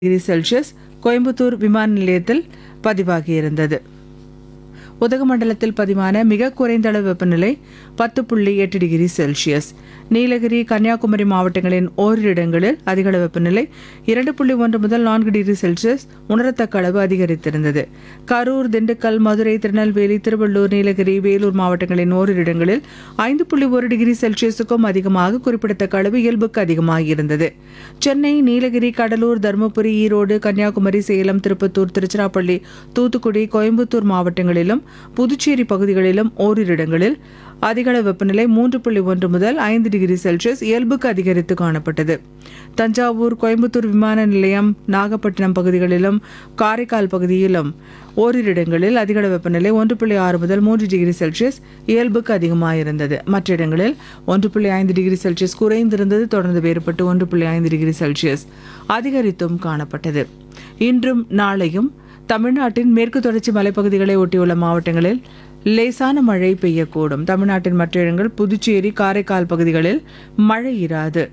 degree Celsius Coimbatore விமான நிலையத்தில் பதிவாகியிருந்தது உதகமண்டலத்தில் பதிவான மிக குறைந்த அளவு வெப்பநிலை பத்து புள்ளி எட்டு டிகிரி செல்சியஸ் நீலகிரி கன்னியாகுமரி மாவட்டங்களின் ஓரிரு இடங்களில் அதிக அளவு வெப்பநிலை இரண்டு புள்ளி ஒன்று முதல் நான்கு டிகிரி செல்சியஸ் உணரத்தக்க அளவு அதிகரித்திருந்தது கரூர் திண்டுக்கல் மதுரை திருநெல்வேலி திருவள்ளூர் நீலகிரி வேலூர் மாவட்டங்களின் ஓரிரு இடங்களில் ஐந்து புள்ளி ஒரு டிகிரி செல்சியஸுக்கும் அதிகமாக குறிப்பிடத்தக்க அளவு இயல்புக்கு அதிகமாகியிருந்தது சென்னை நீலகிரி கடலூர் தருமபுரி ஈரோடு கன்னியாகுமரி சேலம் திருப்பத்தூர் திருச்சிராப்பள்ளி தூத்துக்குடி கோயம்புத்தூர் மாவட்டங்களிலும் புதுச்சேரி பகுதிகளிலும் ஓரிரு இடங்களில் அதிகளவு வெப்பநிலை மூன்று புள்ளி ஒன்று முதல் ஐந்து டிகிரி செல்சியஸ் இயல்புக்கு அதிகரித்து காணப்பட்டது தஞ்சாவூர் கோயம்புத்தூர் விமான நிலையம் நாகப்பட்டினம் பகுதிகளிலும் காரைக்கால் பகுதியிலும் ஓரிரு இடங்களில் அதிகளவு வெப்பநிலை ஒன்று புள்ளி ஆறு முதல் மூன்று டிகிரி செல்சியஸ் இயல்புக்கு அதிகமாயிருந்தது மற்ற இடங்களில் ஒன்று புள்ளி ஐந்து டிகிரி செல்சியஸ் குறைந்திருந்தது தொடர்ந்து வேறுபட்டு ஒன்று புள்ளி ஐந்து டிகிரி செல்சியஸ் அதிகரித்தும் காணப்பட்டது இன்றும் நாளையும் தமிழ்நாட்டின் மேற்கு தொடர்ச்சி மலைப்பகுதிகளை ஒட்டியுள்ள மாவட்டங்களில் லேசான மழை பெய்யக்கூடும் தமிழ்நாட்டின் மற்ற இடங்கள் புதுச்சேரி காரைக்கால் பகுதிகளில் மழை இராது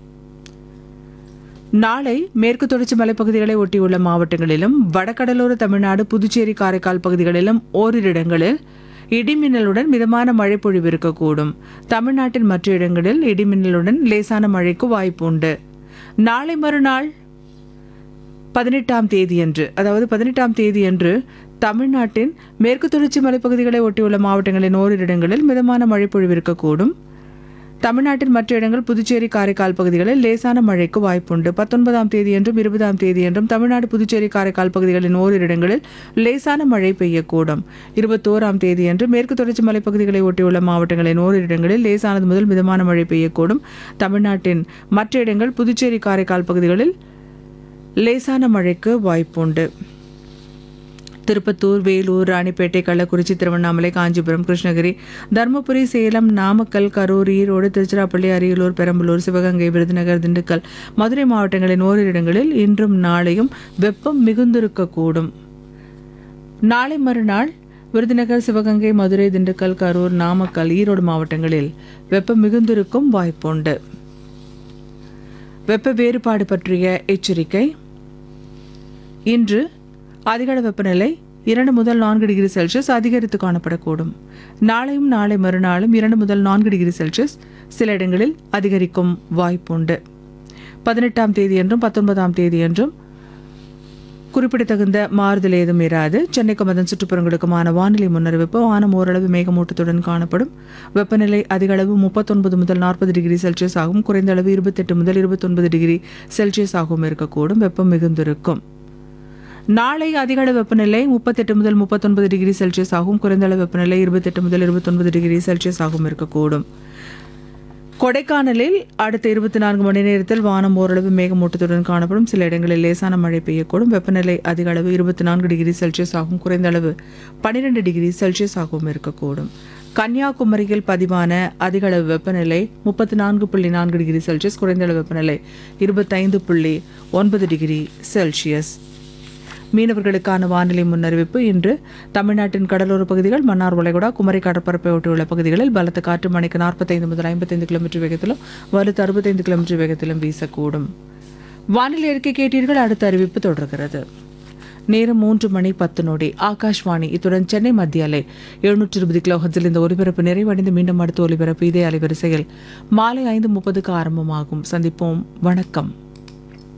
நாளை மேற்கு தொடர்ச்சி மலைப்பகுதிகளை ஒட்டியுள்ள மாவட்டங்களிலும் வடகடலோர தமிழ்நாடு புதுச்சேரி காரைக்கால் பகுதிகளிலும் ஓரிரு இடங்களில் இடிமின்னலுடன் மிதமான மழை பொழிவு இருக்கக்கூடும் தமிழ்நாட்டின் மற்ற இடங்களில் இடிமின்னலுடன் லேசான மழைக்கு வாய்ப்பு உண்டு நாளை மறுநாள் பதினெட்டாம் தேதியன்று அதாவது பதினெட்டாம் தேதியன்று தமிழ்நாட்டின் மேற்கு தொடர்ச்சி மலைப்பகுதிகளை ஒட்டியுள்ள மாவட்டங்களின் ஓரிரு இடங்களில் மிதமான மழை பொழிவு இருக்கக்கூடும் தமிழ்நாட்டின் மற்ற இடங்கள் புதுச்சேரி காரைக்கால் பகுதிகளில் லேசான மழைக்கு வாய்ப்புண்டு பத்தொன்பதாம் தேதியன்றும் இருபதாம் தேதியன்றும் தமிழ்நாடு புதுச்சேரி காரைக்கால் பகுதிகளின் ஓரிரு இடங்களில் லேசான மழை பெய்யக்கூடும் இருபத்தோராம் தேதியன்று மேற்கு தொடர்ச்சி மலைப்பகுதிகளை ஒட்டியுள்ள மாவட்டங்களின் ஓரிரு இடங்களில் லேசானது முதல் மிதமான மழை பெய்யக்கூடும் தமிழ்நாட்டின் மற்ற இடங்கள் புதுச்சேரி காரைக்கால் பகுதிகளில் லேசான மழைக்கு வாய்ப்புண்டு திருப்பத்தூர் வேலூர் ராணிப்பேட்டை கள்ளக்குறிச்சி திருவண்ணாமலை காஞ்சிபுரம் கிருஷ்ணகிரி தருமபுரி சேலம் நாமக்கல் கரூர் ஈரோடு திருச்சிராப்பள்ளி அரியலூர் பெரம்பலூர் சிவகங்கை விருதுநகர் திண்டுக்கல் மதுரை மாவட்டங்களின் ஓரிரு இடங்களில் இன்றும் நாளையும் வெப்பம் மிகுந்திருக்கக்கூடும் நாளை மறுநாள் விருதுநகர் சிவகங்கை மதுரை திண்டுக்கல் கரூர் நாமக்கல் ஈரோடு மாவட்டங்களில் வெப்பம் மிகுந்திருக்கும் வாய்ப்புண்டு வெப்ப வேறுபாடு பற்றிய எச்சரிக்கை இன்று அதிகள வெப்பநிலை இரண்டு முதல் நான்கு டிகிரி செல்சியஸ் அதிகரித்து காணப்படக்கூடும் நாளையும் நாளை மறுநாளும் இரண்டு முதல் நான்கு டிகிரி செல்சியஸ் சில இடங்களில் அதிகரிக்கும் வாய்ப்புண்டு பதினெட்டாம் தேதியன்றும் பத்தொன்பதாம் தேதியன்றும் குறிப்பிடத்தகுந்த மாறுதல் ஏதும் இராது சென்னைக்கும் அதன் சுற்றுப்புறங்களுக்குமான வானிலை முன்னறிவிப்பு வானம் ஓரளவு மேகமூட்டத்துடன் காணப்படும் வெப்பநிலை அதிக அளவு முப்பத்தொன்பது முதல் நாற்பது டிகிரி செல்சியஸ் ஆகும் குறைந்த அளவு இருபத்தெட்டு முதல் இருபத்தொன்பது டிகிரி செல்சியஸ் ஆகவும் இருக்கக்கூடும் வெப்பம் மிகுந்திருக்கும் நாளை அதிக அளவு வெப்பநிலை முப்பத்தெட்டு முதல் முப்பத்தொன்பது டிகிரி செல்சியஸ் ஆகும் குறைந்த அளவு வெப்பநிலை இருபத்தெட்டு முதல் இருபத்தொன்பது டிகிரி செல்சியஸ் ஆகவும் இருக்கக்கூடும் கொடைக்கானலில் அடுத்த இருபத்தி நான்கு மணி நேரத்தில் வானம் ஓரளவு மேகமூட்டத்துடன் காணப்படும் சில இடங்களில் லேசான மழை பெய்யக்கூடும் வெப்பநிலை அதிக அளவு இருபத்தி நான்கு டிகிரி செல்சியஸ் ஆகும் குறைந்த அளவு பன்னிரெண்டு டிகிரி செல்சியஸ் ஆகவும் இருக்கக்கூடும் கன்னியாகுமரியில் பதிவான அதிக அளவு வெப்பநிலை முப்பத்தி நான்கு புள்ளி நான்கு டிகிரி செல்சியஸ் குறைந்த அளவு வெப்பநிலை இருபத்தைந்து புள்ளி ஒன்பது டிகிரி செல்சியஸ் மீனவர்களுக்கான வானிலை முன்னறிவிப்பு இன்று தமிழ்நாட்டின் கடலோர பகுதிகள் மன்னார் வளைகுடா குமரி கடற்பரப்பை ஒட்டியுள்ள பகுதிகளில் பலத்த காற்று மணிக்கு நாற்பத்தைந்து முதல் ஐம்பத்தைந்து கிலோமீட்டர் வேகத்திலும் வலுத்து அறுபத்தைந்து கிலோமீட்டர் வேகத்திலும் வீசக்கூடும் வானிலை அறிக்கை கேட்டீர்கள் அடுத்த அறிவிப்பு தொடர்கிறது நேரம் மூன்று மணி பத்து நொடி ஆகாஷ்வாணி இத்துடன் சென்னை மத்திய அலை எழுநூற்றி இருபது கிலோ ஹர்ட்ஸில் இந்த ஒலிபரப்பு நிறைவடைந்து மீண்டும் அடுத்த ஒலிபரப்பு இதே அலைவரிசையில் மாலை ஐந்து முப்பதுக்கு ஆரம்பமாகும் சந்திப்போம் வணக்கம்